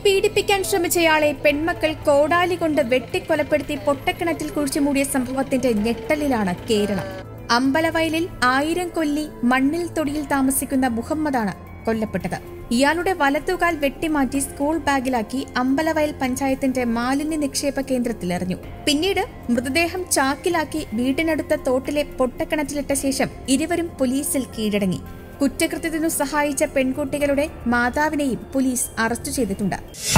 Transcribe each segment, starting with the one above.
പീഡിപ്പിക്കാൻ ശ്രമിച്ചയാളെ പെൺമക്കൾ കോടാലി കൊണ്ട് വെട്ടിക്കൊലപ്പെടുത്തി പൊട്ടക്കിണറ്റിൽ കുഴിച്ചുമൂടിയ സംഭവത്തിന്റെ ഞെട്ടലിലാണ് കേരളം അമ്പലവയലിൽ ആയിരം കൊല്ലി മണ്ണിൽ തൊടിയിൽ താമസിക്കുന്ന മുഹമ്മദാണ് കൊല്ലപ്പെട്ടത് ഇയാളുടെ വലത്തുകാൽ വെട്ടിമാറ്റി സ്കൂൾ ബാഗിലാക്കി അമ്പലവയൽ പഞ്ചായത്തിന്റെ മാലിന്യ നിക്ഷേപ കേന്ദ്രത്തിലെറിഞ്ഞു പിന്നീട് മൃതദേഹം ചാക്കിലാക്കി വീടിനടുത്ത തോട്ടിലെ പൊട്ടക്കിണറ്റിലിട്ട ശേഷം ഇരുവരും പോലീസിൽ കീഴടങ്ങി കുറ്റകൃത്യത്തിനു സഹായിച്ച പെൺകുട്ടികളുടെ മാതാവിനെയും പോലീസ് അറസ്റ്റ് ചെയ്തിട്ടുണ്ട്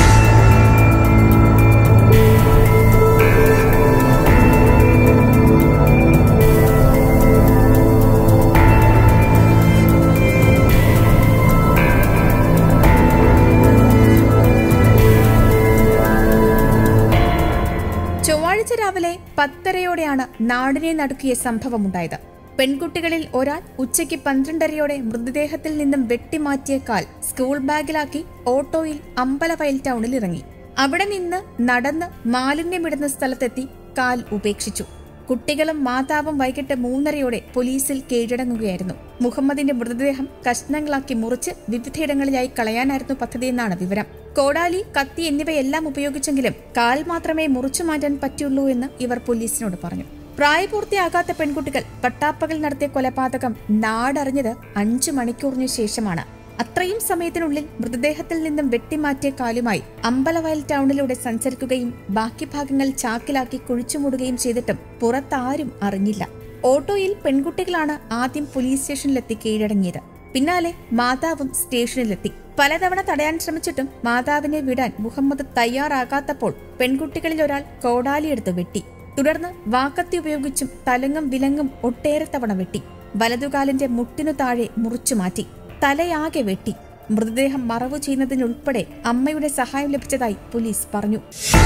ചൊവ്വാഴ്ച രാവിലെ പത്തരയോടെയാണ് നാടിനെ നടുക്കിയ സംഭവമുണ്ടായത് പെൺകുട്ടികളിൽ ഒരാൾ ഉച്ചയ്ക്ക് പന്ത്രണ്ടരയോടെ മൃതദേഹത്തിൽ നിന്നും വെട്ടിമാറ്റിയ കാൽ സ്കൂൾ ബാഗിലാക്കി ഓട്ടോയിൽ അമ്പലവയൽ ടൗണിൽ ഇറങ്ങി അവിടെ നിന്ന് നടന്ന് മാലിന്യമിടുന്ന സ്ഥലത്തെത്തി കാൽ ഉപേക്ഷിച്ചു കുട്ടികളും മാതാവും വൈകിട്ട് മൂന്നരയോടെ പോലീസിൽ കീഴടങ്ങുകയായിരുന്നു മുഹമ്മദിന്റെ മൃതദേഹം കഷ്ണങ്ങളാക്കി മുറിച്ച് വിവിധയിടങ്ങളിലായി കളയാനായിരുന്നു പദ്ധതിയെന്നാണ് വിവരം കോടാലി കത്തി എന്നിവയെല്ലാം ഉപയോഗിച്ചെങ്കിലും കാൽ മാത്രമേ മുറിച്ചു മാറ്റാൻ പറ്റുള്ളൂ എന്ന് ഇവർ പോലീസിനോട് പറഞ്ഞു പ്രായപൂർത്തിയാകാത്ത പെൺകുട്ടികൾ പട്ടാപ്പകൽ നടത്തിയ കൊലപാതകം നാടറിഞ്ഞത് അഞ്ചു മണിക്കൂറിനു ശേഷമാണ് അത്രയും സമയത്തിനുള്ളിൽ മൃതദേഹത്തിൽ നിന്നും വെട്ടിമാറ്റിയ കാലുമായി അമ്പലവയൽ ടൗണിലൂടെ സഞ്ചരിക്കുകയും ബാക്കി ഭാഗങ്ങൾ ചാക്കിലാക്കി കുഴിച്ചുമൂടുകയും ചെയ്തിട്ടും പുറത്താരും അറിഞ്ഞില്ല ഓട്ടോയിൽ പെൺകുട്ടികളാണ് ആദ്യം പോലീസ് സ്റ്റേഷനിലെത്തി കീഴടങ്ങിയത് പിന്നാലെ മാതാവും സ്റ്റേഷനിലെത്തി പലതവണ തടയാൻ ശ്രമിച്ചിട്ടും മാതാവിനെ വിടാൻ മുഹമ്മദ് തയ്യാറാകാത്തപ്പോൾ പെൺകുട്ടികളിൽ ഒരാൾ കോടാലിയെടുത്ത് വെട്ടി തുടർന്ന് വാക്കത്തി ഉപയോഗിച്ചും തലങ്ങും വിലങ്ങും ഒട്ടേറെ തവണ വെട്ടി വലതുകാലിന്റെ മുട്ടിനു താഴെ മുറിച്ചു മാറ്റി തലയാകെ വെട്ടി മൃതദേഹം മറവു ചെയ്യുന്നതിനുൾപ്പെടെ അമ്മയുടെ സഹായം ലഭിച്ചതായി പോലീസ് പറഞ്ഞു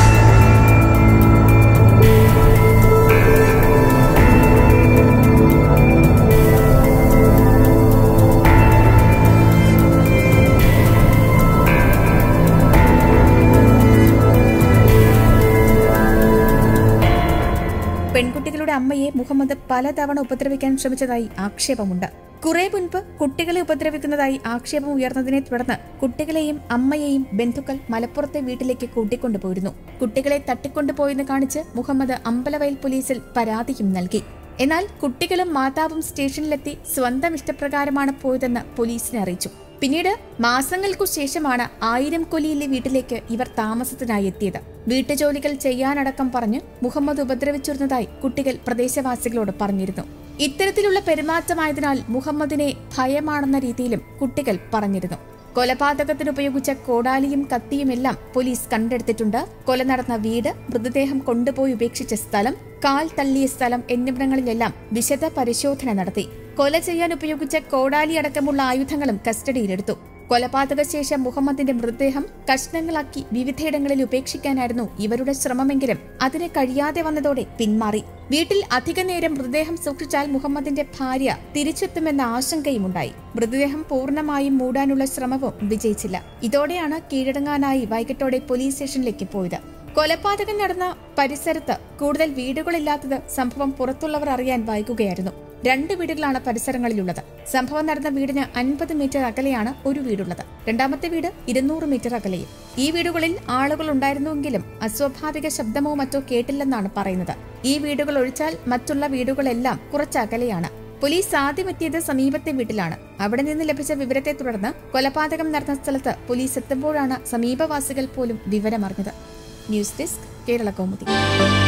പെൺകുട്ടികളുടെ അമ്മയെ മുഹമ്മദ് പലതവണ ഉപദ്രവിക്കാൻ ശ്രമിച്ചതായി ആക്ഷേപമുണ്ട് കുറെ മുൻപ് കുട്ടികളെ ഉപദ്രവിക്കുന്നതായി ആക്ഷേപം ഉയർന്നതിനെ തുടർന്ന് കുട്ടികളെയും അമ്മയെയും ബന്ധുക്കൾ മലപ്പുറത്തെ വീട്ടിലേക്ക് കൂട്ടിക്കൊണ്ടുപോയിരുന്നു കുട്ടികളെ തട്ടിക്കൊണ്ടുപോയെന്ന് കാണിച്ച് മുഹമ്മദ് അമ്പലവയൽ പോലീസിൽ പരാതിയും നൽകി എന്നാൽ കുട്ടികളും മാതാവും സ്റ്റേഷനിലെത്തി സ്വന്തം ഇഷ്ടപ്രകാരമാണ് പോയതെന്ന് പോലീസിനെ അറിയിച്ചു പിന്നീട് മാസങ്ങൾക്കു ശേഷമാണ് ആയിരം കൊലിയിലെ വീട്ടിലേക്ക് ഇവർ താമസത്തിനായി എത്തിയത് വീട്ടുജോലികൾ ചെയ്യാനടക്കം പറഞ്ഞ് മുഹമ്മദ് ഉപദ്രവിച്ചിരുന്നതായി കുട്ടികൾ പ്രദേശവാസികളോട് പറഞ്ഞിരുന്നു ഇത്തരത്തിലുള്ള പെരുമാറ്റമായതിനാൽ മുഹമ്മദിനെ ഭയമാണെന്ന രീതിയിലും കുട്ടികൾ പറഞ്ഞിരുന്നു കൊലപാതകത്തിന് ഉപയോഗിച്ച കോടാലിയും കത്തിയുമെല്ലാം പോലീസ് കണ്ടെടുത്തിട്ടുണ്ട് കൊല നടന്ന വീട് മൃതദേഹം കൊണ്ടുപോയി ഉപേക്ഷിച്ച സ്ഥലം കാൽ തള്ളിയ സ്ഥലം എന്നിവിടങ്ങളിലെല്ലാം വിശദ പരിശോധന നടത്തി കൊല ചെയ്യാൻ ഉപയോഗിച്ച കോടാലി അടക്കമുള്ള ആയുധങ്ങളും കസ്റ്റഡിയിലെടുത്തു കൊലപാതക ശേഷം മുഹമ്മദിന്റെ മൃതദേഹം കഷ്ണങ്ങളാക്കി വിവിധയിടങ്ങളിൽ ഉപേക്ഷിക്കാനായിരുന്നു ഇവരുടെ ശ്രമമെങ്കിലും അതിന് കഴിയാതെ വന്നതോടെ പിന്മാറി വീട്ടിൽ അധിക നേരം മൃതദേഹം സൂക്ഷിച്ചാൽ മുഹമ്മദിന്റെ ഭാര്യ തിരിച്ചെത്തുമെന്ന ആശങ്കയുമുണ്ടായി മൃതദേഹം പൂർണ്ണമായും മൂടാനുള്ള ശ്രമവും വിജയിച്ചില്ല ഇതോടെയാണ് കീഴടങ്ങാനായി വൈകിട്ടോടെ പോലീസ് സ്റ്റേഷനിലേക്ക് പോയത് കൊലപാതകം നടന്ന പരിസരത്ത് കൂടുതൽ വീടുകളില്ലാത്തത് സംഭവം പുറത്തുള്ളവർ അറിയാൻ വൈകുകയായിരുന്നു രണ്ട് വീടുകളാണ് പരിസരങ്ങളിലുള്ളത് സംഭവം നടന്ന വീടിന് അൻപത് മീറ്റർ അകലെയാണ് ഒരു വീടുള്ളത് രണ്ടാമത്തെ വീട് ഇരുന്നൂറ് മീറ്റർ അകലെയും ഈ വീടുകളിൽ ആളുകൾ ഉണ്ടായിരുന്നുവെങ്കിലും അസ്വാഭാവിക ശബ്ദമോ മറ്റോ കേട്ടില്ലെന്നാണ് പറയുന്നത് ഈ വീടുകൾ ഒഴിച്ചാൽ മറ്റുള്ള വീടുകളെല്ലാം കുറച്ച് അകലെയാണ് പോലീസ് ആദ്യം എത്തിയത് സമീപത്തെ വീട്ടിലാണ് അവിടെ നിന്ന് ലഭിച്ച വിവരത്തെ തുടർന്ന് കൊലപാതകം നടന്ന സ്ഥലത്ത് പോലീസ് എത്തുമ്പോഴാണ് സമീപവാസികൾ പോലും വിവരമറിഞ്ഞത് ന്യൂസ് ഡെസ്ക് കേരള കൗമുദി